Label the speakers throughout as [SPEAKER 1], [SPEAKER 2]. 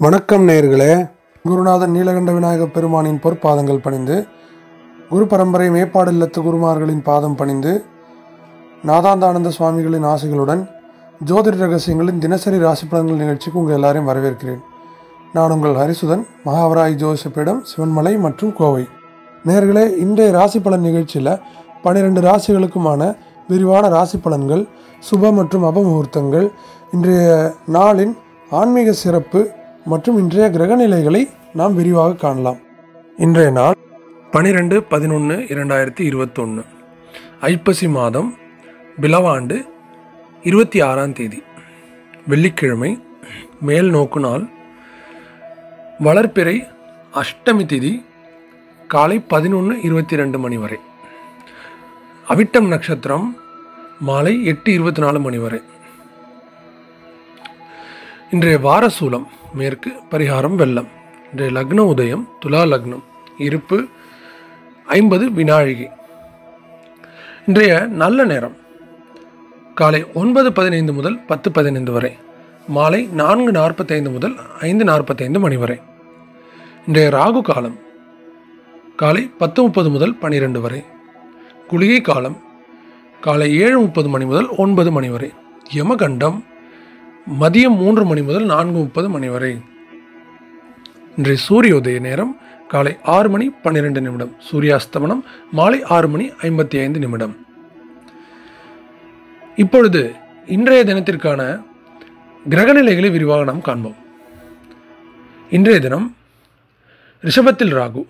[SPEAKER 1] வணக்கம் நேயர்களே குருநாதன் நீலகண்ட விநாயகப் பெருமானின் பொற்பாதங்கள் பணிந்து குரு பரம்பரை மேப்பாடு இல்லத்து குருமார்களின் பாதம் பணிந்து நாதாந்தானந்த சுவாமிகளின் ஆசைகளுடன் ஜோதிட ரகசியங்களின் தினசரி ராசி பலன்கள் நிகழ்ச்சிக்கு உங்கள் எல்லாரையும் வரவேற்கிறேன் நான் உங்கள் ஹரிசுதன் மகாவராய் ஜோசப்பிடம் சிவன்மலை மற்றும் கோவை நேர்களே இன்றைய ராசி பலன் நிகழ்ச்சியில் பன்னிரெண்டு ராசிகளுக்குமான விரிவான ராசி பலன்கள் சுப மற்றும் அபமுகூர்த்தங்கள் இன்றைய நாளின் ஆன்மீக சிறப்பு மற்றும் இன்றைய கிரகநிலைகளை நாம் விரிவாக காணலாம் இன்றைய நாள் பனிரெண்டு பதினொன்று இரண்டாயிரத்தி இருபத்தொன்று ஐப்பசி மாதம் பிலவாண்டு இருபத்தி ஆறாம் தேதி வெள்ளிக்கிழமை மேல் நோக்கு நாள் வளர்ப்பிறை அஷ்டமி திதி காலை பதினொன்று இருபத்தி ரெண்டு மணி வரை அவிட்டம் நட்சத்திரம் மாலை எட்டு இருபத்தி நாலு மணி வரை இன்றைய வார சூலம் மேற்கு பரிகாரம் வெள்ளம் இன்றைய லக்ன உதயம் துலா லக்னம் இருப்பு ஐம்பது வினாழிகை இன்றைய நல்ல நேரம் காலை ஒன்பது பதினைந்து முதல் பத்து பதினைந்து வரை மாலை நான்கு நாற்பத்தைந்து முதல் ஐந்து நாற்பத்தைந்து மணி வரை இன்றைய ராகு காலம் காலை பத்து முப்பது முதல் பன்னிரெண்டு வரை குளிகை காலம் காலை ஏழு முப்பது மணி முதல் ஒன்பது மணி வரை யமகண்டம் மதியம் மூன்று மணி முதல் நான்கு முப்பது மணி வரை இன்றைய சூரியோதய நேரம் காலை ஆறு மணி பன்னிரெண்டு நிமிடம் சூரியாஸ்தமனம் மாலை ஆறு மணி ஐம்பத்தி ஐந்து நிமிடம் இப்பொழுது இன்றைய தினத்திற்கான கிரகநிலைகளை விரிவாக நாம் காண்போம் இன்றைய தினம் ரிஷபத்தில் ராகு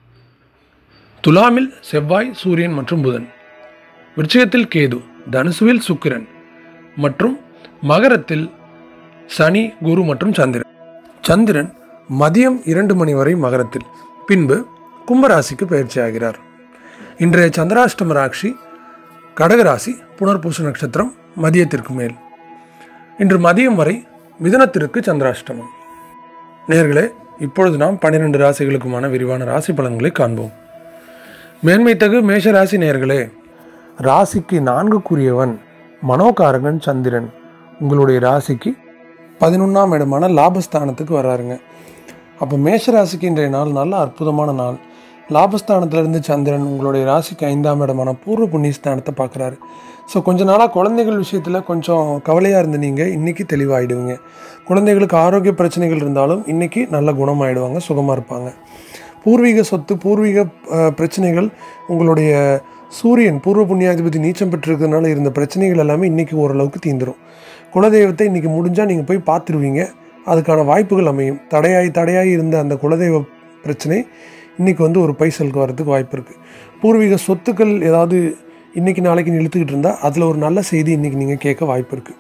[SPEAKER 1] துலாமில் செவ்வாய் சூரியன் மற்றும் புதன் விருச்சிகத்தில் கேது தனுசுவில் சுக்கிரன் மற்றும் மகரத்தில் சனி குரு மற்றும் சந்திரன் சந்திரன் மதியம் இரண்டு மணி வரை மகரத்தில் பின்பு கும்பராசிக்கு பயிற்சி ஆகிறார் இன்றைய சந்திராஷ்டம ராட்சி கடகராசி புனர்பூச நட்சத்திரம் மதியத்திற்கு மேல் இன்று மதியம் வரை மிதுனத்திற்கு சந்திராஷ்டமம் நேர்களே இப்பொழுது நாம் பன்னிரண்டு ராசிகளுக்குமான விரிவான ராசி பலன்களை காண்போம் மேன்மைத்தகு மேஷ ராசி நேர்களே ராசிக்கு நான்குக்குரியவன் மனோகாரகன் சந்திரன் உங்களுடைய ராசிக்கு பதினொன்றாம் இடமான லாபஸ்தானத்துக்கு வராருங்க அப்போ மேஷ ராசிக்கு இன்றைய நாள் நல்ல அற்புதமான நாள் லாபஸ்தானத்திலிருந்து சந்திரன் உங்களுடைய ராசிக்கு ஐந்தாம் இடமான பூர்வ புண்ணியஸ்தானத்தை பார்க்குறாரு ஸோ கொஞ்ச நாளாக குழந்தைகள் விஷயத்தில் கொஞ்சம் கவலையாக இருந்த நீங்கள் இன்றைக்கி தெளிவாகிடுவீங்க குழந்தைகளுக்கு ஆரோக்கிய பிரச்சனைகள் இருந்தாலும் இன்றைக்கி நல்ல குணமாயிடுவாங்க சுகமாக இருப்பாங்க பூர்வீக சொத்து பூர்வீக அஹ், பிரச்சனைகள் உங்களுடைய சூரியன் பூர்வ புண்ணியாதிபதி நீச்சம் பெற்றிருக்கிறதுனால இருந்த பிரச்சனைகள் எல்லாமே இன்றைக்கி ஓரளவுக்கு தீந்துரும் குலதெய்வத்தை இன்றைக்கி முடிஞ்சால் நீங்கள் போய் பார்த்துருவீங்க அதுக்கான வாய்ப்புகள் அமையும் தடையாய் தடையாய் இருந்த அந்த குலதெய்வ பிரச்சனை இன்றைக்கி வந்து ஒரு பைசலுக்கு வரதுக்கு வாய்ப்பு இருக்குது பூர்வீக சொத்துக்கள் ஏதாவது இன்றைக்கி நாளைக்கு இழுத்துக்கிட்டு இருந்தால் அதில் ஒரு நல்ல செய்தி இன்றைக்கி நீங்கள் கேட்க வாய்ப்பு இருக்குது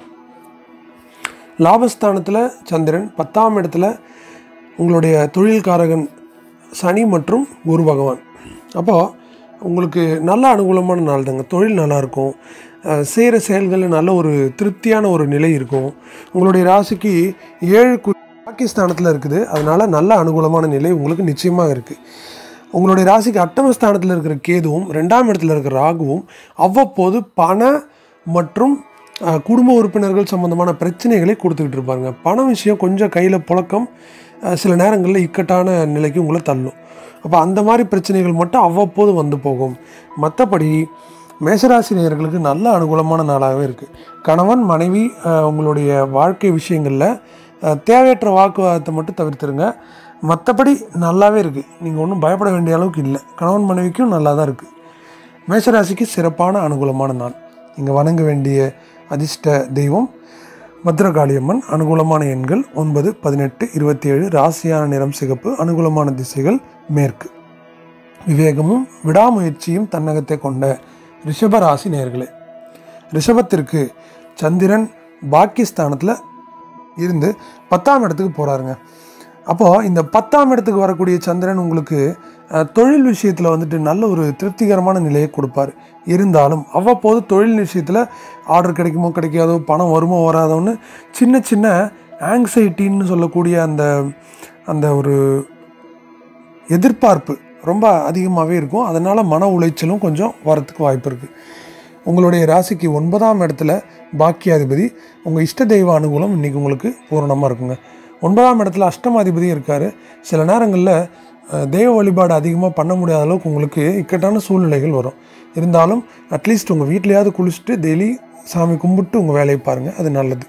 [SPEAKER 1] லாபஸ்தானத்தில் சந்திரன் பத்தாம் இடத்துல உங்களுடைய தொழில்காரகன் சனி மற்றும் குரு பகவான் அப்போது உங்களுக்கு நல்ல அனுகூலமான நாள் தாங்க தொழில் நல்லாயிருக்கும் செய்கிற செயல்களில் நல்ல ஒரு திருப்தியான ஒரு நிலை இருக்கும் உங்களுடைய ராசிக்கு ஏழு கு பாகிஸ்தானத்தில் இருக்குது அதனால் நல்ல அனுகூலமான நிலை உங்களுக்கு நிச்சயமாக இருக்குது உங்களுடைய ராசிக்கு அட்டமஸ்தானத்தில் இருக்கிற கேதுவும் ரெண்டாம் இடத்துல இருக்கிற ராகுவும் அவ்வப்போது பண மற்றும் அஹ், குடும்ப உறுப்பினர்கள் சம்பந்தமான பிரச்சனைகளை கொடுத்துக்கிட்டு இருப்பாங்க பண விஷயம் கொஞ்சம் கையில் புழக்கம் அஹ், சில நேரங்களில் இக்கட்டான நிலைக்கு உங்களை தள்ளும் அப்போ அந்த மாதிரி பிரச்சனைகள் மட்டும் அவ்வப்போது வந்து போகும் மற்றபடி மேசராசி நேயர்களுக்கு நல்ல அனுகூலமான நாளாகவே இருக்குது கணவன் மனைவி அஹ், உங்களுடைய வாழ்க்கை விஷயங்களில் அஹ், தேவையற்ற வாக்குவாதத்தை மட்டும் தவிர்த்துருங்க மற்றபடி நல்லாவே இருக்குது நீங்கள் ஒன்றும் பயப்பட வேண்டிய அளவுக்கு இல்லை கணவன் மனைவிக்கும் நல்லா தான் இருக்குது மேஷராசிக்கு சிறப்பான அனுகூலமான நாள் இங்கே வணங்க வேண்டிய அதிர்ஷ்ட தெய்வம் பத்ரகாளியம்மன் அனுகூலமான எண்கள் ஒன்பது பதினெட்டு இருபத்தி ஏழு ராசியான நிறம் சிகப்பு அனுகூலமான திசைகள் மேற்கு விவேகமும் விடாமுயற்சியும் தன்னகத்தை கொண்ட ரிஷப ராசி நேர்களே ரிஷபத்திற்கு சந்திரன் பாக்கியஸ்தானத்தில் இருந்து பத்தாம் இடத்துக்கு போகிறாருங்க அப்போது இந்த பத்தாம் இடத்துக்கு வரக்கூடிய சந்திரன் உங்களுக்கு அஹ், தொழில் விஷயத்தில் வந்துட்டு நல்ல ஒரு திருப்திகரமான நிலையை கொடுப்பார் இருந்தாலும் அவ்வப்போது தொழில் விஷயத்தில் ஆர்டர் கிடைக்குமோ கிடைக்காதோ பணம் வருமோ வராதோன்னு சின்ன சின்ன ஆங்ஸைட்டின்னு சொல்லக்கூடிய அந்த அந்த ஒரு எதிர்பார்ப்பு ரொம்ப அதிகமாகவே இருக்கும் அதனால் மன உளைச்சலும் கொஞ்சம் வரத்துக்கு வாய்ப்பு இருக்குது உங்களுடைய ராசிக்கு ஒன்பதாம் இடத்துல பாக்கியாதிபதி உங்கள் இஷ்ட தெய்வ அனுகூலம் இன்றைக்கி உங்களுக்கு பூரணமாக இருக்குங்க ஒன்பதாம் இடத்துல அஷ்டமாதிபதி இருக்கார் சில நேரங்களில் அஹ், தெய்வ வழிபாடு அதிகமாக பண்ண முடியாத அளவுக்கு உங்களுக்கு இக்கட்டான சூழ்நிலைகள் வரும் இருந்தாலும் அட்லீஸ்ட் உங்கள் வீட்லையாவது குளிச்சுட்டு டெய்லி சாமி கும்பிட்டு உங்கள் வேலையை பாருங்கள் அது நல்லது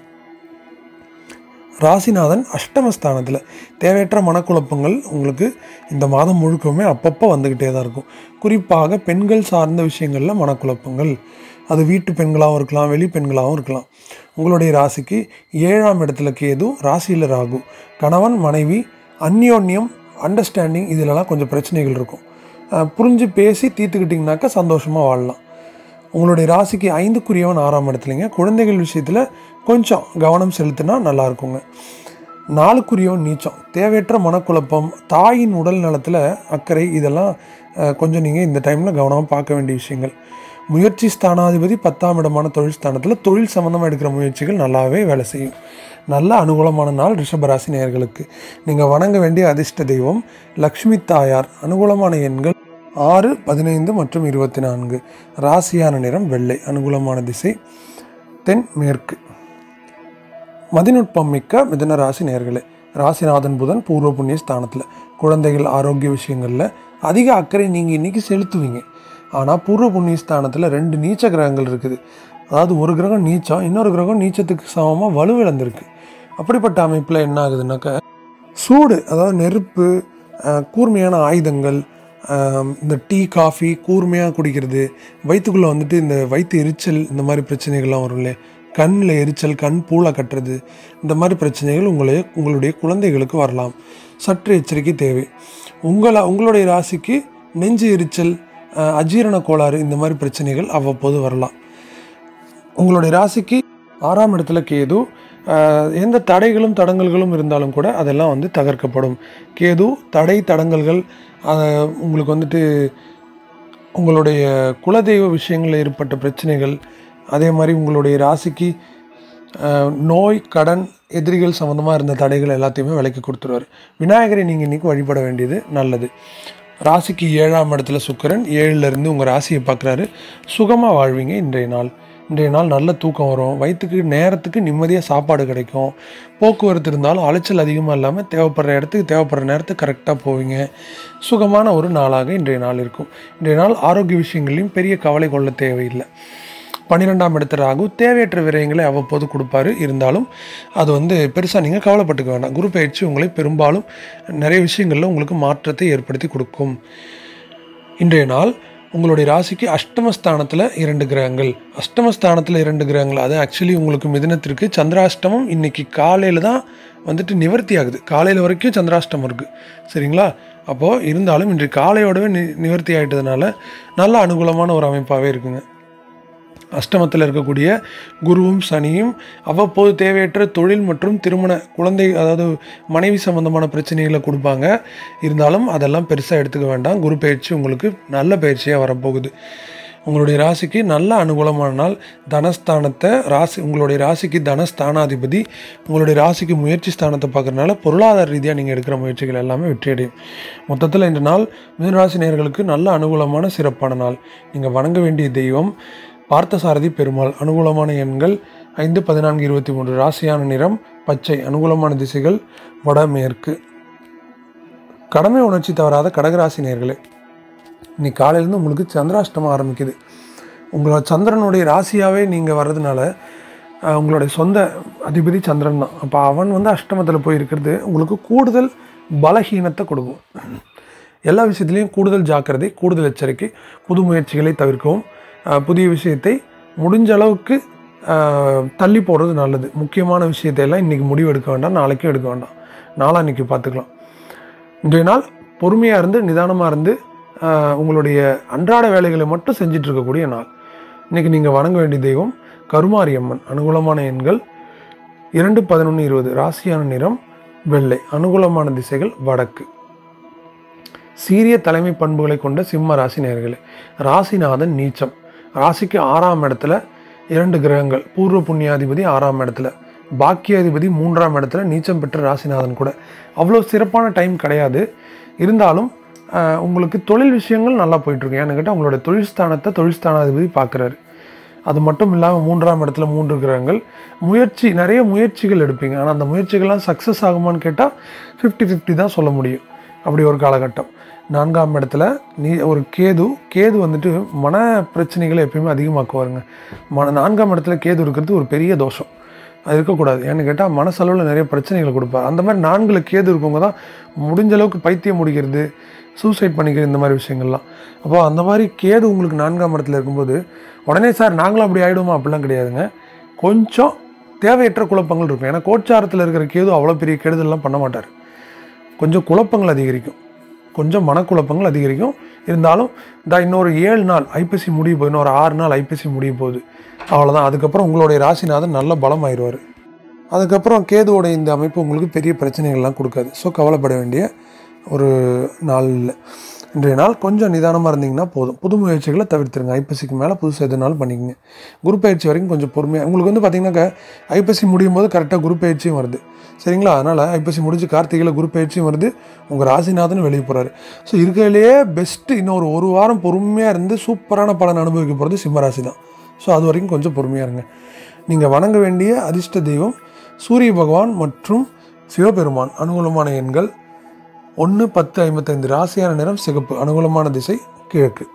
[SPEAKER 1] ராசிநாதன் அஷ்டமஸ்தானத்தில் தேவையற்ற மனக்குழப்பங்கள் உங்களுக்கு இந்த மாதம் முழுக்கவுமே அப்பப்போ வந்துக்கிட்டே தான் இருக்கும் குறிப்பாக பெண்கள் சார்ந்த விஷயங்களில் மனக்குழப்பங்கள் அது வீட்டு பெண்களாகவும் இருக்கலாம் வெளி பெண்களாகவும் இருக்கலாம் உங்களுடைய ராசிக்கு ஏழாம் இடத்துல கேது ராசியில் ராகு கணவன் மனைவி அந்யோன்யம் அண்டர்ஸ்டாண்டிங் இதிலலாம் கொஞ்சம் பிரச்சனைகள் இருக்கும் அஹ் புரிஞ்சு பேசி தீர்த்துக்கிட்டிங்கனாக்கா சந்தோஷமாக வாழலாம் உங்களுடைய ராசிக்கு ஐந்துக்குரியவன் ஆறாம் இடத்துலைங்க குழந்தைகள் விஷயத்தில் கொஞ்சம் கவனம் செலுத்தினா நல்லா இருக்குங்க நாலுக்குரியவன் நீச்சம் தேவையற்ற மனக்குழப்பம் தாயின் உடல் நலத்தில் அக்கறை இதெல்லாம் அஹ், கொஞ்சம் நீங்கள் இந்த டைமில் கவனமாக பார்க்க வேண்டிய விஷயங்கள் முயற்சி ஸ்தானாதிபதி பத்தாம் இடமான தொழில் ஸ்தானத்தில் தொழில் சம்மந்தமாக எடுக்கிற முயற்சிகள் நல்லாவே வேலை செய்யும் நல்ல அனுகூலமான நாள் ரிஷபராசி நேயர்களுக்கு நீங்கள் வணங்க வேண்டிய அதிர்ஷ்ட தெய்வம் லக்ஷ்மி தாயார் அனுகூலமான எண்கள் ஆறு பதினைந்து மற்றும் இருபத்தி நான்கு ராசியான நிறம் வெள்ளை அனுகூலமான திசை தென் மேற்கு மதிநுட்பம் மிக்க மிதன ராசி நேர்களே ராசிநாதன் புதன் பூர்வ புண்ணிய ஸ்தானத்தில் குழந்தைகள் ஆரோக்கிய விஷயங்களில் அதிக அக்கறை நீங்கள் இன்றைக்கி செலுத்துவீங்க ஆனால் பூர்வ புண்ணிய ஸ்தானத்தில் ரெண்டு நீச்ச கிரகங்கள் இருக்குது அதாவது ஒரு கிரகம் நீச்சம் இன்னொரு கிரகம் நீச்சத்துக்கு சமமாக வலுவிழந்திருக்கு அப்படிப்பட்ட அமைப்பில் என்ன ஆகுதுன்னாக்கா சூடு அதாவது நெருப்பு அஹ், கூர்மையான ஆயுதங்கள் அஹ், இந்த டீ காஃபி கூர்மையாக குடிக்கிறது வயிற்றுக்குள்ளே வந்துட்டு இந்த வயிற்று எரிச்சல் இந்த மாதிரி பிரச்சனைகள்லாம் வரும் இல்லையா கண்ணில் எரிச்சல் கண் பூளை கட்டுறது இந்த மாதிரி பிரச்சனைகள் உங்களை உங்களுடைய குழந்தைகளுக்கு வரலாம் சற்று எச்சரிக்கை தேவை உங்களை உங்களுடைய ராசிக்கு நெஞ்சு எரிச்சல் அஹ், அஜீரண கோளாறு இந்த மாதிரி பிரச்சனைகள் அவ்வப்போது வரலாம் உங்களுடைய ராசிக்கு ஆறாம் இடத்துல கேது ஆஹ், எந்த தடைகளும் தடங்கல்களும் இருந்தாலும் கூட அதெல்லாம் வந்து தகர்க்கப்படும் கேது தடை தடங்கல்கள் ஆஹ், உங்களுக்கு வந்துட்டு உங்களுடைய குலதெய்வ விஷயங்களில் ஏற்பட்ட பிரச்சனைகள் அதே மாதிரி உங்களுடைய ராசிக்கு ஆஹ், நோய் கடன் எதிரிகள் சம்மந்தமாக இருந்த தடைகள் எல்லாத்தையுமே விலைக்கு கொடுத்துருவார் விநாயகரை நீங்கள் இன்றைக்கி வழிபட வேண்டியது நல்லது ராசிக்கு ஏழாம் இடத்துல சுக்கிரன் ஏழுல இருந்து உங்கள் ராசியை பார்க்குறாரு சுகமாக வாழ்வீங்க இன்றைய நாள் இன்றைய நாள் நல்ல தூக்கம் வரும் வயிற்றுக்கு நேரத்துக்கு நிம்மதியாக சாப்பாடு கிடைக்கும் போக்குவரத்து இருந்தாலும் அலைச்சல் அதிகமாக இல்லாமல் தேவைப்படுற இடத்துக்கு தேவைப்படுற நேரத்துக்கு கரெக்டாக போவீங்க சுகமான ஒரு நாளாக இன்றைய நாள் இருக்கும் இன்றைய நாள் ஆரோக்கிய விஷயங்களையும் பெரிய கவலை கொள்ள தேவையில்லை பன்னிரெண்டாம் இடத்து ராகு தேவையற்ற விரயங்களை அவ்வப்போது கொடுப்பாரு இருந்தாலும் அது வந்து பெருசாக நீங்கள் கவலைப்பட்டுக்க வேண்டாம் குரு பயிற்சி உங்களை பெரும்பாலும் நிறைய விஷயங்களில் உங்களுக்கு மாற்றத்தை ஏற்படுத்தி கொடுக்கும் இன்றைய நாள் உங்களுடைய ராசிக்கு அஷ்டமஸ்தானத்தில் இரண்டு கிரகங்கள் அஷ்டமஸ்தானத்தில் இரண்டு கிரகங்கள் அது ஆக்சுவலி உங்களுக்கு மிதுனத்திற்கு சந்திராஷ்டமம் இன்னைக்கு காலையில் தான் வந்துட்டு நிவர்த்தி ஆகுது காலையில் வரைக்கும் சந்திராஷ்டமம் இருக்குது சரிங்களா அப்போது இருந்தாலும் இன்று காலையோடவே நி நிவர்த்தி ஆகிட்டதுனால நல்ல அனுகூலமான ஒரு அமைப்பாகவே இருக்குங்க அஷ்டமத்தில் இருக்கக்கூடிய குருவும் சனியும் அவ்வப்போது தேவையற்ற தொழில் மற்றும் திருமண குழந்தை அதாவது மனைவி சம்பந்தமான பிரச்சனைகளை கொடுப்பாங்க இருந்தாலும் அதெல்லாம் பெருசாக எடுத்துக்க வேண்டாம் குரு பயிற்சி உங்களுக்கு நல்ல பயிற்சியாக வரப்போகுது உங்களுடைய ராசிக்கு நல்ல அனுகூலமான நாள் தனஸ்தானத்தை ராசி உங்களுடைய ராசிக்கு தனஸ்தானாதிபதி உங்களுடைய ராசிக்கு முயற்சி ஸ்தானத்தை பார்க்குறதுனால பொருளாதார ரீதியாக நீங்கள் எடுக்கிற முயற்சிகள் எல்லாமே வெற்றியடையும் மொத்தத்தில் இந்த நாள் மிதனராசி நேயர்களுக்கு நல்ல அனுகூலமான சிறப்பான நாள் நீங்கள் வணங்க வேண்டிய தெய்வம் பார்த்தசாரதி பெருமாள் அனுகூலமான எண்கள் ஐந்து பதினான்கு இருபத்தி மூன்று ராசியான நிறம் பச்சை அனுகூலமான திசைகள் வடமேற்கு கடமை உணர்ச்சி தவறாத கடகராசி நேர்களே இன்னைக்கு காலையிலேருந்து உங்களுக்கு சந்திராஷ்டமம் ஆரம்பிக்குது உங்களோட சந்திரனுடைய ராசியாகவே நீங்கள் வர்றதுனால அஹ், உங்களுடைய சொந்த அதிபதி சந்திரன் தான் அப்போ அவன் வந்து அஷ்டமத்தில் போய் இருக்கிறது உங்களுக்கு கூடுதல் பலஹீனத்தை கொடுக்கும் எல்லா விஷயத்துலையும் கூடுதல் ஜாக்கிரதை கூடுதல் எச்சரிக்கை புது முயற்சிகளை தவிர்க்கவும் அஹ், புதிய விஷயத்தை முடிஞ்ச அளவுக்கு அஹ், தள்ளி போடுறது நல்லது முக்கியமான விஷயத்தை எல்லாம் இன்றைக்கி முடிவு எடுக்க வேண்டாம் நாளைக்கும் எடுக்க வேண்டாம் நாளான்னைக்கு பார்த்துக்கலாம் இன்றைய நாள் பொறுமையாக இருந்து நிதானமாக இருந்து ஆஹ், உங்களுடைய அன்றாட வேலைகளை மட்டும் செஞ்சுட்டு இருக்கக்கூடிய நாள் இன்றைக்கி நீங்கள் வணங்க வேண்டிய தெய்வம் கருமாரி அம்மன் அனுகூலமான எண்கள் இரண்டு பதினொன்று இருபது ராசியான நிறம் வெள்ளை அனுகூலமான திசைகள் வடக்கு சீரிய தலைமை பண்புகளை கொண்ட சிம்ம ராசி நேர்களே ராசிநாதன் நீச்சம் ராசிக்கு ஆறாம் இடத்துல இரண்டு கிரகங்கள் பூர்வ புண்ணியாதிபதி ஆறாம் இடத்துல பாக்கியாதிபதி மூன்றாம் இடத்துல நீச்சம் பெற்ற ராசிநாதன் கூட அவ்வளோ சிறப்பான டைம் கிடையாது இருந்தாலும் ஆஹ், உங்களுக்கு தொழில் விஷயங்கள் நல்லா போயிட்டுருக்கு ஏன்னு கேட்டால் உங்களோட தொழில் ஸ்தானத்தை தொழில் ஸ்தானாதிபதி பார்க்குறாரு அது மட்டும் இல்லாமல் மூன்றாம் இடத்துல மூன்று கிரகங்கள் முயற்சி நிறைய முயற்சிகள் எடுப்பீங்க ஆனால் அந்த முயற்சிகள்லாம் சக்ஸஸ் ஆகுமான்னு கேட்டால் ஃபிஃப்டி ஃபிஃப்டி தான் சொல்ல முடியும் அப்படி ஒரு காலகட்டம் நான்காம் இடத்துல நீ ஒரு கேது கேது வந்துட்டு மன பிரச்சனைகளை எப்பயுமே அதிகமாக்குவாருங்க மன நான்காம் இடத்துல கேது இருக்கிறது ஒரு பெரிய தோஷம் அது இருக்கக்கூடாது ஏன்னு கேட்டால் மனசளவில் நிறைய பிரச்சனைகளை கொடுப்பார் அந்த மாதிரி நான்குல கேது இருக்கவங்க தான் முடிஞ்ச அளவுக்கு பைத்தியம் முடிக்கிறது சூசைட் பண்ணிக்கிறது இந்த மாதிரி விஷயங்கள்லாம் அப்போ அந்த மாதிரி கேது உங்களுக்கு நான்காம் இடத்துல இருக்கும்போது உடனே சார் நாங்களும் அப்படி ஆகிடுவோமா அப்படிலாம் கிடையாதுங்க கொஞ்சம் தேவையற்ற குழப்பங்கள் இருக்கும் ஏன்னா கோச்சாரத்தில் இருக்கிற கேது அவ்வளோ பெரிய கெடுதல்லாம் பண்ண மாட்டார் கொஞ்சம் குழப்பங்கள் அதிகரிக்கும் கொஞ்சம் மனக்குழப்பங்கள் அதிகரிக்கும் இருந்தாலும் இந்த இன்னொரு ஏழு நாள் ஐப்பசி முடிய போகுது இன்னொரு ஆறு நாள் ஐப்பசி முடிய போகுது அவ்வளோதான் அதுக்கப்புறம் உங்களுடைய ராசிநாதன் நல்ல பலம் ஆயிடுவார் அதுக்கப்புறம் கேதுவோட இந்த அமைப்பு உங்களுக்கு பெரிய பிரச்சனைகள்லாம் கொடுக்காது ஸோ கவலைப்பட வேண்டிய ஒரு நாள் இல்லை இன்றைய நாள் கொஞ்சம் நிதானமாக இருந்தீங்கன்னா போதும் புது முயற்சிகளை தவிர்த்துருங்க ஐப்பசிக்கு மேலே புதுசு எதுனாலும் பண்ணிக்கங்க குரு பயிற்சி வரைக்கும் கொஞ்சம் பொறுமையாக உங்களுக்கு வந்து பார்த்தீங்கன்னாக்கா ஐப்பசி முடியும் போது கரெக்டாக குரு பயிற்சியும் வருது சரிங்களா அதனால் ஐப்பசி முடிஞ்சு கார்த்திகையில் குரு பயிற்சியும் வருது உங்கள் ராசிநாதனும் வெளியே போகிறாரு ஸோ இருக்கிறதுலையே பெஸ்ட்டு இன்னொரு ஒரு வாரம் பொறுமையாக இருந்து சூப்பரான பலன் அனுபவிக்க போகிறது சிம்மராசி தான் ஸோ அது வரைக்கும் கொஞ்சம் பொறுமையாக இருங்க நீங்கள் வணங்க வேண்டிய அதிர்ஷ்ட தெய்வம் சூரிய பகவான் மற்றும் சிவபெருமான் அனுகூலமான எண்கள் ஒன்று பத்து ஐம்பத்தைந்து ராசியான நிறம் சிகப்பு அனுகூலமான திசை கிழக்கு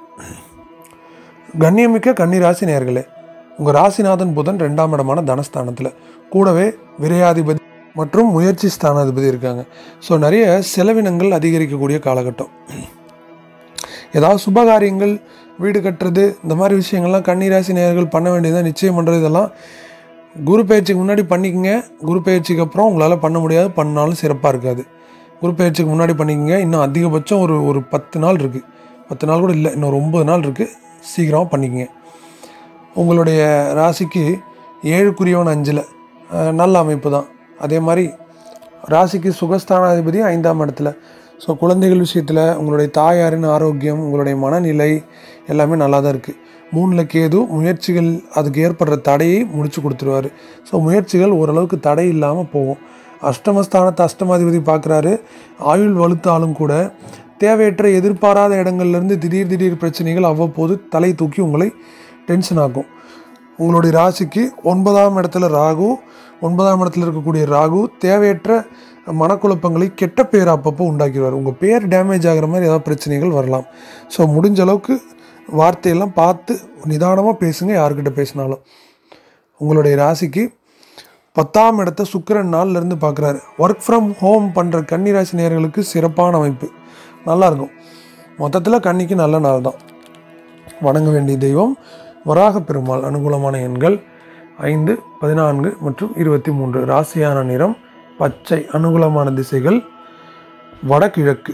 [SPEAKER 1] கண்ணியமிக்க கன்னி ராசி நேர்களே உங்கள் ராசிநாதன் புதன் ரெண்டாம் இடமான தனஸ்தானத்தில் கூடவே விரையாதிபதி மற்றும் முயற்சி ஸ்தானாதிபதி இருக்காங்க ஸோ நிறைய செலவினங்கள் அதிகரிக்கக்கூடிய காலகட்டம் ஏதாவது சுபகாரியங்கள் வீடு கட்டுறது இந்த மாதிரி விஷயங்கள்லாம் கன்னிராசி நேயர்கள் பண்ண வேண்டியதாக நிச்சயம் பண்ணுறது இதெல்லாம் குரு பயிற்சிக்கு முன்னாடி பண்ணிக்கங்க குரு பயிற்சிக்கு அப்புறம் உங்களால் பண்ண முடியாது பண்ணாலும் சிறப்பாக இருக்காது குரு பயிற்சிக்கு முன்னாடி பண்ணிக்கங்க இன்னும் அதிகபட்சம் ஒரு ஒரு பத்து நாள் இருக்குது பத்து நாள் கூட இல்லை இன்னும் ஒரு ஒம்பது நாள் இருக்குது சீக்கிரமாக பண்ணிக்கங்க உங்களுடைய ராசிக்கு ஏழுக்குரியவன் அஞ்சில் அஹ், நல்ல அமைப்பு தான் அதே மாதிரி ராசிக்கு சுகஸ்தானாதிபதி ஐந்தாம் இடத்துல ஸோ குழந்தைகள் விஷயத்தில் உங்களுடைய தாயாரின் ஆரோக்கியம் உங்களுடைய மனநிலை எல்லாமே நல்லா தான் இருக்குது மூணில் கேது முயற்சிகள் அதுக்கு ஏற்படுற தடையை முடிச்சு கொடுத்துருவாரு ஸோ முயற்சிகள் ஓரளவுக்கு தடை இல்லாமல் போகும் அஷ்டமஸ்தானத்தை அஷ்டமாதிபதி பார்க்குறாரு ஆயுள் வலுத்தாலும் கூட தேவையற்ற எதிர்பாராத இடங்கள்லேருந்து திடீர் திடீர் பிரச்சனைகள் அவ்வப்போது தலை தூக்கி உங்களை டென்ஷன் ஆக்கும் உங்களுடைய ராசிக்கு ஒன்பதாம் இடத்துல ராகு ஒன்பதாம் இடத்துல இருக்கக்கூடிய ராகு தேவையற்ற மனக்குழப்பங்களை கெட்ட பேர் அப்பப்போ உண்டாக்கிடுவார் உங்கள் பேர் டேமேஜ் ஆகிற மாதிரி ஏதாவது பிரச்சனைகள் வரலாம் ஸோ முடிஞ்ச அளவுக்கு வார்த்தையெல்லாம் பார்த்து நிதானமாக பேசுங்க யார்கிட்ட பேசினாலும் உங்களுடைய ராசிக்கு பத்தாம் இடத்த சுக்கிரன் நாள்ல இருந்து பார்க்குறாரு ஒர்க் ஃப்ரம் ஹோம் பண்ணுற கன்னிராசி நேயர்களுக்கு சிறப்பான அமைப்பு நல்லாயிருக்கும் மொத்தத்தில் கன்னிக்கு நல்ல நாள் தான் வணங்க வேண்டிய தெய்வம் வராக பெருமாள் அனுகூலமான எண்கள் ஐந்து பதினான்கு மற்றும் இருபத்தி மூன்று ராசியான நிறம் பச்சை அனுகூலமான திசைகள் வடகிழக்கு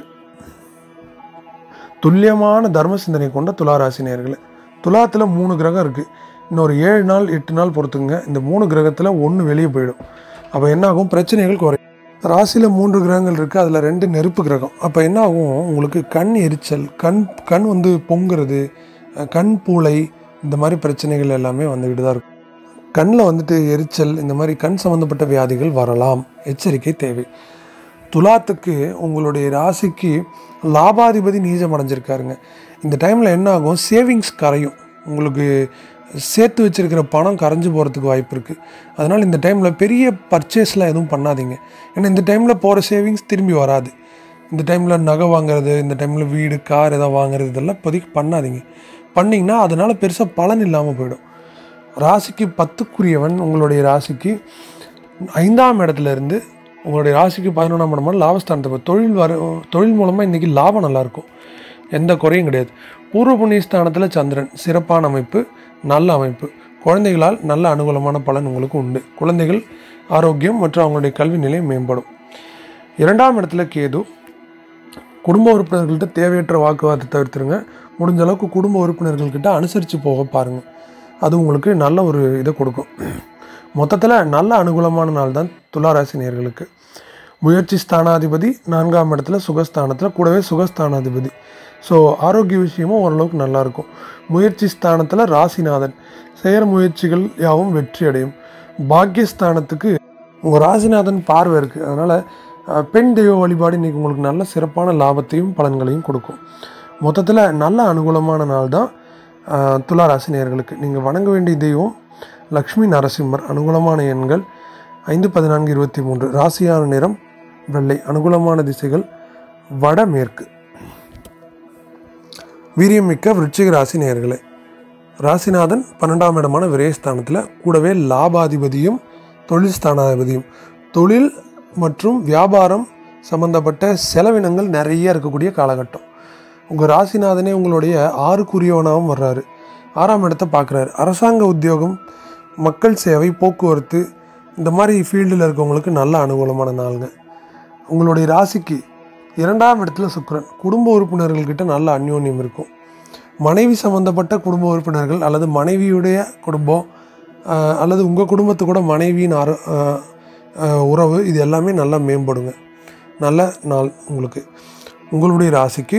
[SPEAKER 1] துல்லியமான தர்ம சிந்தனை கொண்ட துலா ராசி நேயர்களே துலாத்தில் மூணு கிரகம் இருக்குது இன்னொரு ஏழு நாள் எட்டு நாள் பொறுத்துங்க இந்த மூணு கிரகத்தில் ஒன்று வெளியே போயிடும் அப்போ என்ன ஆகும் பிரச்சனைகள் குறையும் ராசியில் மூன்று கிரகங்கள் இருக்குது அதில் ரெண்டு நெருப்பு கிரகம் அப்போ என்ன ஆகும் உங்களுக்கு கண் எரிச்சல் கண் கண் வந்து பொங்குறது அஹ் கண் பூளை இந்த மாதிரி பிரச்சனைகள் எல்லாமே வந்துக்கிட்டு தான் இருக்கும் கண்ணில் வந்துட்டு எரிச்சல் இந்த மாதிரி கண் சம்மந்தப்பட்ட வியாதிகள் வரலாம் எச்சரிக்கை தேவை துலாத்துக்கு உங்களுடைய ராசிக்கு லாபாதிபதி நீச்சம் அடைஞ்சிருக்காருங்க இந்த டைமில் என்ன ஆகும் சேவிங்ஸ் கரையும் உங்களுக்கு சேர்த்து வச்சிருக்கிற பணம் கரைஞ்சு போகிறதுக்கு வாய்ப்பு இருக்குது அதனால் இந்த டைமில் பெரிய பர்ச்சேஸ்லாம் எதுவும் பண்ணாதீங்க ஏன்னா இந்த டைமில் போகிற சேவிங்ஸ் திரும்பி வராது இந்த டைமில் நகை வாங்குறது இந்த டைமில் வீடு கார் எதாவது வாங்குறது இதெல்லாம் இப்போதைக்கு பண்ணாதீங்க பண்ணிங்கன்னா அதனால் பெருசாக பலன் இல்லாமல் போயிடும் ராசிக்கு பத்துக்குரியவன் உங்களுடைய ராசிக்கு ஐந்தாம் இடத்துல இருந்து உங்களுடைய ராசிக்கு பதினொன்றாம் இடமான லாபஸ்தானத்தை போய் தொழில் வர தொழில் மூலமாக இன்றைக்கி லாபம் நல்லாயிருக்கும் எந்த குறையும் கிடையாது பூர்வ புண்ணிய ஸ்தானத்தில் சந்திரன் சிறப்பான அமைப்பு நல்ல அமைப்பு குழந்தைகளால் நல்ல அனுகூலமான பலன் உங்களுக்கு உண்டு குழந்தைகள் ஆரோக்கியம் மற்றும் அவங்களுடைய கல்வி நிலை மேம்படும் இரண்டாம் இடத்துல கேது குடும்ப உறுப்பினர்கள்ட்ட தேவையற்ற வாக்குவாதத்தை தவிர்த்துருங்க முடிஞ்ச அளவுக்கு குடும்ப உறுப்பினர்கள்கிட்ட அனுசரித்து போக பாருங்கள் அது உங்களுக்கு நல்ல ஒரு இதை கொடுக்கும் மொத்தத்தில் நல்ல அனுகூலமான நாள் தான் துளாராசி நேர்களுக்கு முயற்சி ஸ்தானாதிபதி நான்காம் இடத்துல சுகஸ்தானத்தில் கூடவே சுகஸ்தானாதிபதி ஸோ ஆரோக்கிய விஷயமும் ஓரளவுக்கு நல்லாயிருக்கும் முயற்சி ஸ்தானத்தில் ராசிநாதன் செய்கிற முயற்சிகள் யாவும் வெற்றி அடையும் பாக்கியஸ்தானத்துக்கு உங்கள் ராசிநாதன் பார்வை இருக்குது அதனால் அஹ், பெண் தெய்வ வழிபாடு இன்றைக்கி உங்களுக்கு நல்ல சிறப்பான லாபத்தையும் பலன்களையும் கொடுக்கும் மொத்தத்தில் நல்ல அனுகூலமான நாள் தான் ஆஹ், துலா ராசி நேயர்களுக்கு நீங்கள் வணங்க வேண்டிய தெய்வம் லக்ஷ்மி நரசிம்மர் அனுகூலமான எண்கள் ஐந்து பதினான்கு இருபத்தி மூன்று ராசியான நிறம் வெள்ளை அனுகூலமான திசைகள் வடமேற்கு வீரியம் மிக்க விருச்சிக ராசி நேயர்களே ராசிநாதன் பன்னெண்டாம் இடமான விரயஸ்தானத்தில் கூடவே லாபாதிபதியும் தொழில் ஸ்தானாதிபதியும் தொழில் மற்றும் வியாபாரம் சம்பந்தப்பட்ட செலவினங்கள் நிறைய இருக்கக்கூடிய காலகட்டம் உங்கள் ராசிநாதனே உங்களுடைய ஆறுக்குரியவனாகவும் வர்றாரு ஆறாம் இடத்தை பார்க்குறாரு அரசாங்க உத்தியோகம் மக்கள் சேவை போக்குவரத்து இந்த மாதிரி ஃபீல்டில் இருக்கவங்களுக்கு நல்ல அனுகூலமான நாளுங்க உங்களுடைய ராசிக்கு இரண்டாம் இடத்துல சுக்கிரன் குடும்ப உறுப்பினர்கள்கிட்ட நல்ல அந்யோன்யம் இருக்கும் மனைவி சம்பந்தப்பட்ட குடும்ப உறுப்பினர்கள் அல்லது மனைவியுடைய குடும்பம் ஆஹ், அல்லது உங்கள் குடும்பத்து கூட மனைவியின் அரு ஆஹ், ஆஹ், உறவு இது எல்லாமே நல்லா மேம்படுங்க நல்ல நாள் உங்களுக்கு உங்களுடைய ராசிக்கு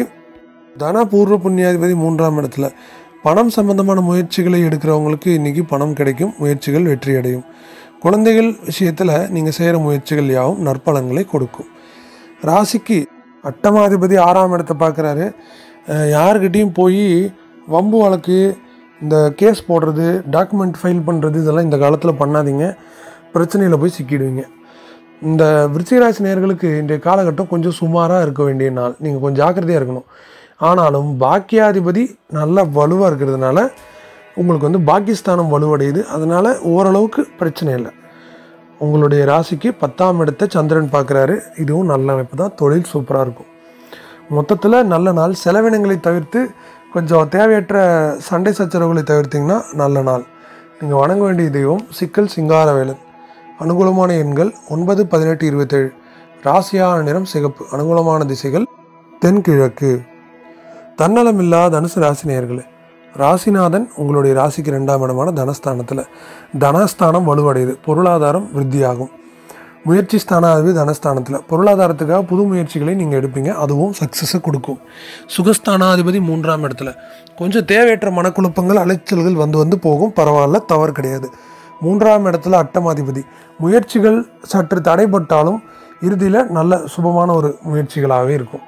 [SPEAKER 1] தன பூர்வ புண்ணியாதிபதி மூன்றாம் இடத்துல பணம் சம்பந்தமான முயற்சிகளை எடுக்கிறவங்களுக்கு இன்றைக்கி பணம் கிடைக்கும் முயற்சிகள் வெற்றி அடையும் குழந்தைகள் விஷயத்தில் நீங்கள் செய்கிற முயற்சிகள் யாவும் நற்பலன்களை கொடுக்கும் ராசிக்கு அட்டமாதிபதி ஆறாம் இடத்தை பார்க்குறாரு யாருக்கிட்டேயும் போய் வம்பு வழக்கு இந்த கேஸ் போடுறது டாக்குமெண்ட் ஃபைல் பண்ணுறது இதெல்லாம் இந்த காலத்தில் பண்ணாதீங்க பிரச்சனையில் போய் சிக்கிடுவீங்க இந்த விருச்சிகராசி நேயர்களுக்கு இன்றைய காலகட்டம் கொஞ்சம் சுமாராக இருக்க வேண்டிய நாள் நீங்கள் கொஞ்சம் ஜாக்கிரதையாக இருக்கணும் ஆனாலும் பாக்கியாதிபதி நல்ல வலுவாக இருக்கிறதுனால உங்களுக்கு வந்து பாக்கியஸ்தானம் வலுவடையுது அதனால் ஓரளவுக்கு பிரச்சனை இல்லை உங்களுடைய ராசிக்கு பத்தாம் இடத்தை சந்திரன் பார்க்குறாரு இதுவும் நல்ல அமைப்பு தான் தொழில் சூப்பராக இருக்கும் மொத்தத்தில் நல்ல நாள் செலவினங்களை தவிர்த்து கொஞ்சம் தேவையற்ற சண்டை சச்சரவுகளை தவிர்த்திங்கன்னா நல்ல நாள் நீங்கள் வணங்க வேண்டிய தெய்வம் சிக்கல் சிங்காரவேலன் அனுகூலமான எண்கள் ஒன்பது பதினெட்டு இருபத்தேழு ராசியான நிறம் சிகப்பு அனுகூலமான திசைகள் தென்கிழக்கு தன்னலமில்லா தனுசு ராசி நேயர்களே ராசிநாதன் உங்களுடைய ராசிக்கு ரெண்டாம் இடமான தனஸ்தானத்தில் தனஸ்தானம் வலுவடையுது பொருளாதாரம் விருத்தியாகும் முயற்சி ஸ்தானாதிபதி தனஸ்தானத்தில் பொருளாதாரத்துக்காக புது முயற்சிகளை நீங்கள் எடுப்பீங்க அதுவும் சக்ஸஸை கொடுக்கும் சுகஸ்தானாதிபதி மூன்றாம் இடத்துல கொஞ்சம் தேவையற்ற மனக்குழப்பங்கள் அலைச்சல்கள் வந்து வந்து போகும் பரவாயில்ல தவறு கிடையாது மூன்றாம் இடத்துல அட்டமாதிபதி முயற்சிகள் சற்று தடைப்பட்டாலும் இறுதியில் நல்ல சுபமான ஒரு முயற்சிகளாகவே இருக்கும்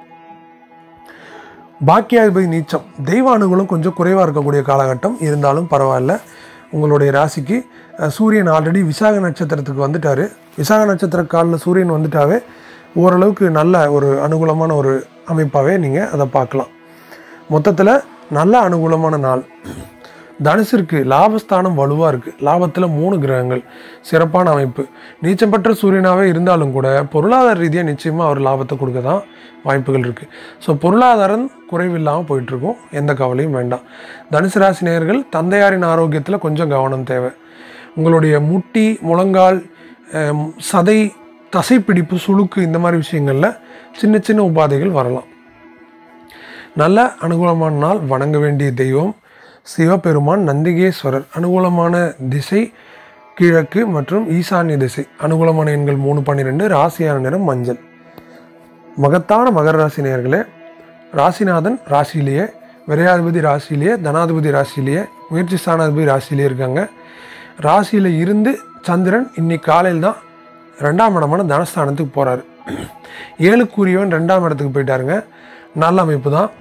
[SPEAKER 1] பாக்கியாதிபதி நீச்சம் தெய்வ அனுகூலம் கொஞ்சம் குறைவாக இருக்கக்கூடிய காலகட்டம் இருந்தாலும் பரவாயில்ல உங்களுடைய ராசிக்கு அஹ், சூரியன் ஆல்ரெடி விசாக நட்சத்திரத்துக்கு வந்துட்டாரு விசாக நட்சத்திர காலில் சூரியன் வந்துட்டாவே ஓரளவுக்கு நல்ல ஒரு அனுகூலமான ஒரு அமைப்பாகவே நீங்கள் அதை பார்க்கலாம் மொத்தத்தில் நல்ல அனுகூலமான நாள் தனுசிற்கு லாபஸ்தானம் வலுவாக இருக்குது லாபத்தில் மூணு கிரகங்கள் சிறப்பான அமைப்பு நீச்சம் பெற்ற சூரியனாகவே இருந்தாலும் கூட பொருளாதார ரீதியாக நிச்சயமாக அவர் லாபத்தை கொடுக்க தான் வாய்ப்புகள் இருக்குது ஸோ பொருளாதாரம் குறைவில்லாமல் போயிட்டுருக்கும் எந்த கவலையும் வேண்டாம் தனுசு ராசி நேயர்கள் தந்தையாரின் ஆரோக்கியத்தில் கொஞ்சம் கவனம் தேவை உங்களுடைய முட்டி முழங்கால் அஹ், சதை தசைப்பிடிப்பு சுளுக்கு இந்த மாதிரி விஷயங்களில் சின்ன சின்ன உபாதைகள் வரலாம் நல்ல அனுகூலமான நாள் வணங்க வேண்டிய தெய்வம் சிவபெருமான் நந்திகேஸ்வரர் அனுகூலமான திசை கிழக்கு மற்றும் ஈசான்ய திசை அனுகூலமான எண்கள் மூணு பன்னிரெண்டு ராசியான நிறம் மஞ்சள் மகத்தான மகர ராசி நேயர்களே ராசிநாதன் ராசியிலேயே விரையாதிபதி ராசியிலேயே தனாதிபதி ராசியிலேயே முயற்சி ஸ்தானாதிபதி ராசியிலேயே இருக்காங்க ராசியில் இருந்து சந்திரன் இன்னைக்கு காலையில் தான் ரெண்டாம் இடமான தனஸ்தானத்துக்கு போகிறாரு ஏழுக்குரியவன் ரெண்டாம் இடத்துக்கு போயிட்டாருங்க நல்ல அமைப்பு தான்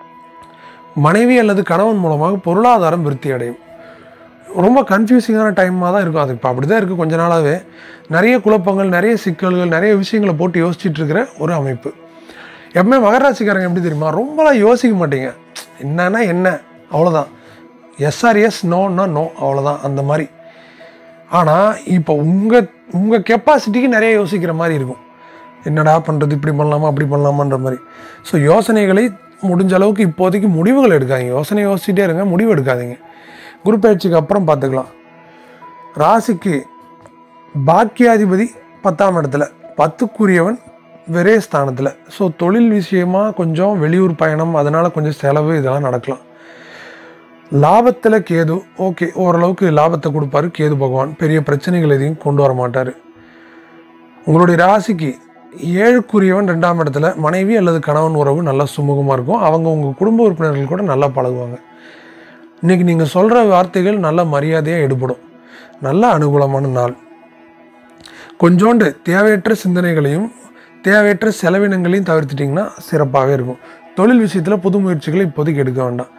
[SPEAKER 1] மனைவி அல்லது கணவன் மூலமாக பொருளாதாரம் விருத்தி அடையும் ரொம்ப கன்ஃபியூசிங்கான டைமாக தான் இருக்கும் அது இப்போ அப்படி தான் இருக்குது கொஞ்ச நாளாகவே நிறைய குழப்பங்கள் நிறைய சிக்கல்கள் நிறைய விஷயங்களை போட்டு யோசிச்சுட்டு இருக்கிற ஒரு அமைப்பு எப்பவுமே மகராசிக்காரங்க எப்படி தெரியுமா ரொம்பலாம் யோசிக்க மாட்டீங்க என்னன்னா என்ன அவ்வளோதான் எஸ்ஆர் எஸ் நோன்னா நோ அவ்வளோதான் அந்த மாதிரி ஆனால் இப்போ உங்கள் உங்கள் கெப்பாசிட்டிக்கு நிறைய யோசிக்கிற மாதிரி இருக்கும் என்னடா பண்ணுறது இப்படி பண்ணலாமா அப்படி பண்ணலாமான்ற மாதிரி ஸோ யோசனைகளை முடிஞ்ச அளவுக்கு இப்போதைக்கு முடிவுகள் எடுக்காதீங்க யோசனை யோசிச்சுட்டே இருங்க முடிவு எடுக்காதீங்க குரு பயிற்சிக்கு அப்புறம் பார்த்துக்கலாம் ராசிக்கு பாக்கியாதிபதி பத்தாம் இடத்துல பத்துக்குரியவன் விரய ஸ்தானத்தில் ஸோ தொழில் விஷயமா கொஞ்சம் வெளியூர் பயணம் அதனால் கொஞ்சம் செலவு இதெல்லாம் நடக்கலாம் லாபத்தில் கேது ஓகே ஓரளவுக்கு லாபத்தை கொடுப்பாரு கேது பகவான் பெரிய பிரச்சனைகள் எதையும் கொண்டு வர மாட்டார் உங்களுடைய ராசிக்கு ஏழுக்குரியவன் ரெண்டாம் இடத்துல மனைவி அல்லது கணவன் உறவு நல்லா சுமூகமாக இருக்கும் அவங்க உங்கள் குடும்ப உறுப்பினர்கள் கூட நல்லா பழகுவாங்க இன்றைக்கி நீங்கள் சொல்கிற வார்த்தைகள் நல்ல மரியாதையாக எடுபடும் நல்ல அனுகூலமான நாள் கொஞ்சோண்டு தேவையற்ற சிந்தனைகளையும் தேவையற்ற செலவினங்களையும் தவிர்த்துட்டிங்கன்னா சிறப்பாகவே இருக்கும் தொழில் விஷயத்தில் புது முயற்சிகளை இப்போதைக்கு எடுக்க வேண்டாம்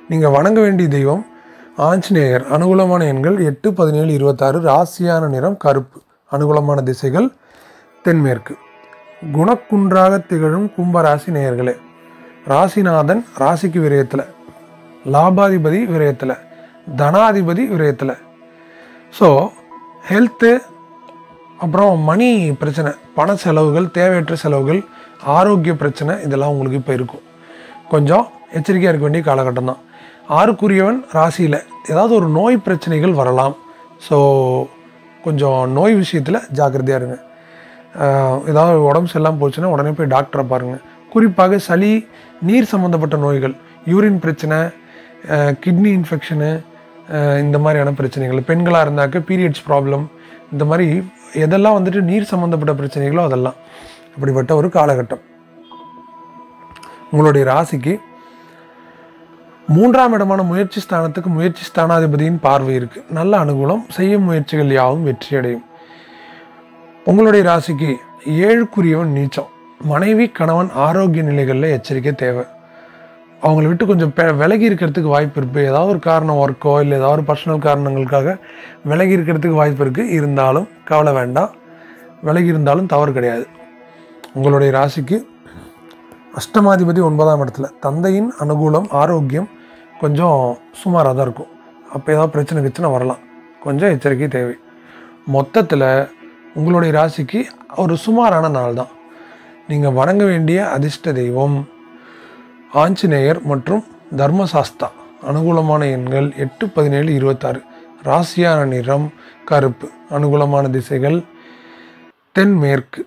[SPEAKER 1] நீங்கள் வணங்க வேண்டிய தெய்வம் ஆஞ்சநேயர் அனுகூலமான எண்கள் எட்டு பதினேழு இருபத்தாறு ராசியான நிறம் கருப்பு அனுகூலமான திசைகள் தென்மேற்கு குணக்குன்றாக திகழும் கும்பராசி நேயர்களே ராசிநாதன் ராசிக்கு விரயத்தில் லாபாதிபதி விரயத்தில் தனாதிபதி விரயத்தில் ஸோ ஹெல்த்து அப்புறம் மணி பிரச்சனை பண செலவுகள் தேவையற்ற செலவுகள் ஆரோக்கிய பிரச்சனை இதெல்லாம் உங்களுக்கு இப்போ இருக்கும் கொஞ்சம் எச்சரிக்கையாக இருக்க வேண்டிய காலகட்டம் தான் ஆறுக்குரியவன் ராசியில் ஏதாவது ஒரு நோய் பிரச்சனைகள் வரலாம் ஸோ கொஞ்சம் நோய் விஷயத்தில் ஜாக்கிரதையாக இருங்க ஆஹ் ஏதாவது உடம்பு சரியில்லாமல் போச்சுன்னா உடனே போய் டாக்டரை பாருங்கள் குறிப்பாக சளி நீர் சம்மந்தப்பட்ட நோய்கள் யூரின் பிரச்சனை கிட்னி இன்ஃபெக்ஷனு இந்த மாதிரியான பிரச்சனைகள் பெண்களாக இருந்தாக்க பீரியட்ஸ் ப்ராப்ளம் இந்த மாதிரி எதெல்லாம் வந்துட்டு நீர் சம்மந்தப்பட்ட பிரச்சனைகளோ அதெல்லாம் அப்படிப்பட்ட ஒரு காலகட்டம் உங்களுடைய ராசிக்கு மூன்றாம் இடமான முயற்சி ஸ்தானத்துக்கு முயற்சி ஸ்தானாதிபதியின் பார்வை இருக்கு நல்ல அனுகூலம் செய்யும் முயற்சிகள் யாவும் வெற்றியடையும் உங்களுடைய ராசிக்கு ஏழுக்குரியவன் நீச்சம் மனைவி கணவன் ஆரோக்கிய நிலைகளில் எச்சரிக்கை தேவை அவங்கள விட்டு கொஞ்சம் பெ- விலகி இருக்கிறதுக்கு வாய்ப்பு இருக்குது ஏதாவது ஒரு காரணம் ஒர்க்கோ இல்லை ஏதாவது ஒரு பர்சனல் காரணங்களுக்காக விலகி இருக்கிறதுக்கு வாய்ப்பு இருக்குது இருந்தாலும் கவலை வேண்டாம் விலகி இருந்தாலும் தவறு கிடையாது உங்களுடைய ராசிக்கு அஷ்டமாதிபதி ஒன்பதாம் இடத்துல தந்தையின் அனுகூலம் ஆரோக்கியம் கொஞ்சம் சுமாராக தான் இருக்கும் அப்போ ஏதாவது பிரச்சனை கிச்சனை வரலாம் கொஞ்சம் எச்சரிக்கை தேவை மொத்தத்தில் உங்களுடைய ராசிக்கு ஒரு சுமாரான நாள் தான் நீங்கள் வணங்க வேண்டிய அதிர்ஷ்ட தெய்வம் ஆஞ்சநேயர் மற்றும் தர்மசாஸ்தா அனுகூலமான எண்கள் எட்டு பதினேழு இருபத்தாறு ராசியான நிறம் கருப்பு அனுகூலமான திசைகள் தென்மேற்கு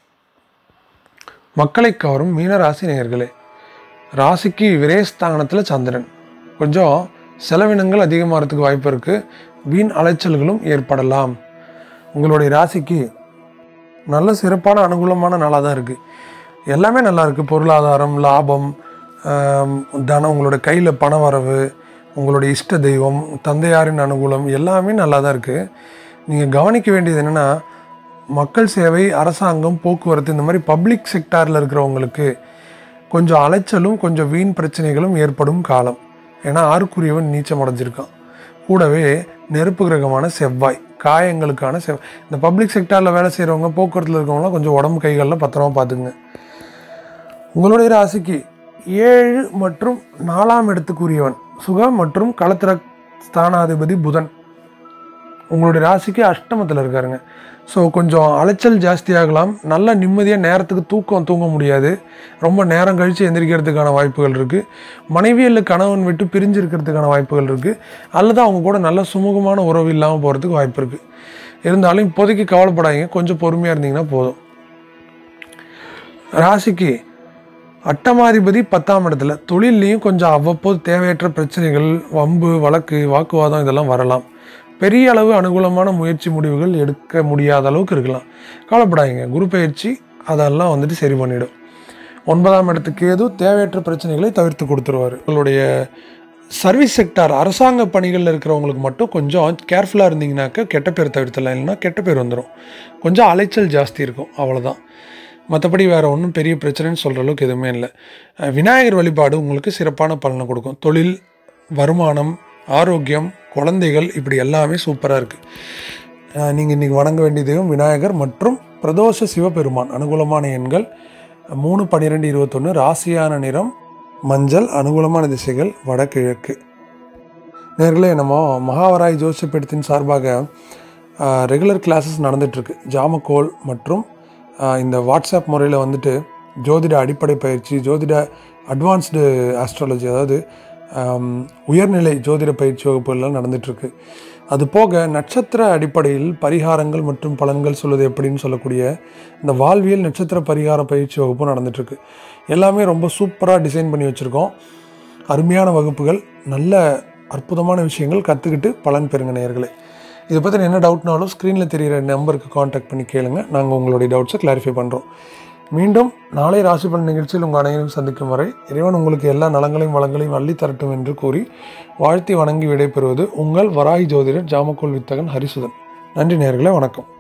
[SPEAKER 1] மக்களை கவரும் மீன ராசி நேயர்களே ராசிக்கு விரயஸ்தானத்தில் சந்திரன் கொஞ்சம் செலவினங்கள் அதிகமாகிறதுக்கு வாய்ப்பு இருக்குது வீண் அலைச்சல்களும் ஏற்படலாம் உங்களுடைய ராசிக்கு நல்ல சிறப்பான அனுகூலமான நாளாக தான் இருக்குது எல்லாமே நல்லா இருக்குது பொருளாதாரம் லாபம் ஆம், தனம் உங்களோட கையில் பண வரவு உங்களுடைய இஷ்ட தெய்வம் தந்தையாரின் அனுகூலம் எல்லாமே நல்லா தான் இருக்குது நீங்கள் கவனிக்க வேண்டியது என்னென்னா மக்கள் சேவை அரசாங்கம் போக்குவரத்து இந்த மாதிரி பப்ளிக் செக்டாரில் இருக்கிறவங்களுக்கு கொஞ்சம் அலைச்சலும் கொஞ்சம் வீண் பிரச்சனைகளும் ஏற்படும் காலம் ஏன்னா ஆறுக்குரியவன் நீச்சம் அடைஞ்சிருக்கான் கூடவே நெருப்பு கிரகமான செவ்வாய் காயங்களுக்கான செவ் இந்த பப்ளிக் செக்டாரில் வேலை செய்கிறவங்க போக்குவரத்தில் இருக்கவங்களாம் கொஞ்சம் உடம்பு கைகளில் பத்திரமா பார்த்துக்குங்க உங்களுடைய ராசிக்கு ஏழு மற்றும் நாலாம் இடத்துக்குரியவன் சுகம் மற்றும் களத்திர ஸ்தானாதிபதி புதன் உங்களுடைய ராசிக்கு அஷ்டமத்தில் இருக்காருங்க ஸோ கொஞ்சம் அலைச்சல் ஜாஸ்தியாகலாம் நல்ல நிம்மதியாக நேரத்துக்கு தூக்கம் தூங்க முடியாது ரொம்ப நேரம் கழித்து எந்திரிக்கிறதுக்கான வாய்ப்புகள் இருக்குது மனைவி இல்லை கணவன் விட்டு பிரிஞ்சு இருக்கிறதுக்கான வாய்ப்புகள் இருக்குது அல்லது அவங்க கூட நல்ல சுமூகமான உறவு இல்லாமல் போகிறதுக்கு வாய்ப்பு இருக்குது இருந்தாலும் இப்போதைக்கு கவலைப்படாதீங்க கொஞ்சம் பொறுமையாக இருந்தீங்கன்னா போதும் ராசிக்கு அட்டமாதிபதி பத்தாம் இடத்துல தொழில்லையும் கொஞ்சம் அவ்வப்போது தேவையற்ற பிரச்சனைகள் வம்பு வழக்கு வாக்குவாதம் இதெல்லாம் வரலாம் பெரிய அளவு அனுகூலமான முயற்சி முடிவுகள் எடுக்க முடியாத அளவுக்கு இருக்கலாம் கவலைப்படாதீங்க குரு பயிற்சி அதெல்லாம் வந்துட்டு சரி பண்ணிடும் ஒன்பதாம் இடத்துக்கு ஏதோ தேவையற்ற பிரச்சனைகளை தவிர்த்து கொடுத்துருவார் உங்களுடைய சர்வீஸ் செக்டார் அரசாங்க பணிகளில் இருக்கிறவங்களுக்கு மட்டும் கொஞ்சம் கேர்ஃபுல்லாக இருந்தீங்கன்னாக்கா கெட்ட பேர் தவிர்த்தலாம் இல்லைன்னா கெட்ட பேர் வந்துடும் கொஞ்சம் அலைச்சல் ஜாஸ்தி இருக்கும் அவ்வளோதான் மற்றபடி வேறு ஒன்றும் பெரிய பிரச்சனைன்னு சொல்கிற அளவுக்கு எதுவுமே இல்லை அஹ் விநாயகர் வழிபாடு உங்களுக்கு சிறப்பான பலனை கொடுக்கும் தொழில் வருமானம் ஆரோக்கியம் குழந்தைகள் இப்படி எல்லாமே சூப்பராக இருக்குது நீங்கள் இன்றைக்கி வணங்க வேண்டிய தெய்வம் விநாயகர் மற்றும் பிரதோஷ சிவபெருமான் அனுகூலமான எண்கள் மூணு பன்னிரெண்டு இருபத்தொன்று ராசியான நிறம் மஞ்சள் அனுகூலமான திசைகள் வடகிழக்கு நேர்களே நம்ம மகாவராய் ஜோசியப்பீடத்தின் சார்பாக ரெகுலர் கிளாஸஸ் நடந்துகிட்ருக்கு ஜாமக்கோல் மற்றும் ஆஹ், இந்த வாட்ஸ்அப் முறையில் வந்துட்டு ஜோதிட அடிப்படை பயிற்சி ஜோதிட அட்வான்ஸ்டு ஆஸ்ட்ராலஜி அதாவது ஆம், உயர்நிலை ஜோதிட பயிற்சி வகுப்புகள்லாம் நடந்துகிட்ருக்கு அது போக நட்சத்திர அடிப்படையில் பரிகாரங்கள் மற்றும் பலன்கள் சொல்வது எப்படின்னு சொல்லக்கூடிய இந்த வாழ்வியல் நட்சத்திர பரிகார பயிற்சி வகுப்பும் நடந்துகிட்ருக்கு எல்லாமே ரொம்ப சூப்பராக டிசைன் பண்ணி வச்சுருக்கோம் அருமையான வகுப்புகள் நல்ல அற்புதமான விஷயங்கள் கற்றுக்கிட்டு பலன் பெறுங்க நேயர்களே இதை பற்றி என்ன டவுட்னாலும் ஸ்க்ரீனில் தெரிகிற நம்பருக்கு காண்டாக்ட் பண்ணி கேளுங்க நாங்கள் உங்களுடைய டவுட்ஸை கிளாரிஃபை பண்ணுறோம் மீண்டும் நாளை ராசி பலன் நிகழ்ச்சியில் உங்கள் அனைவரும் சந்திக்கும் வரை இறைவன் உங்களுக்கு எல்லா நலங்களையும் வளங்களையும் அள்ளி தரட்டும் என்று கூறி வாழ்த்தி வணங்கி விடைபெறுவது உங்கள் வராகி ஜோதிடர் ஜாமக்கோல் வித்தகன் ஹரிசுதன் நன்றி நேயர்களே வணக்கம்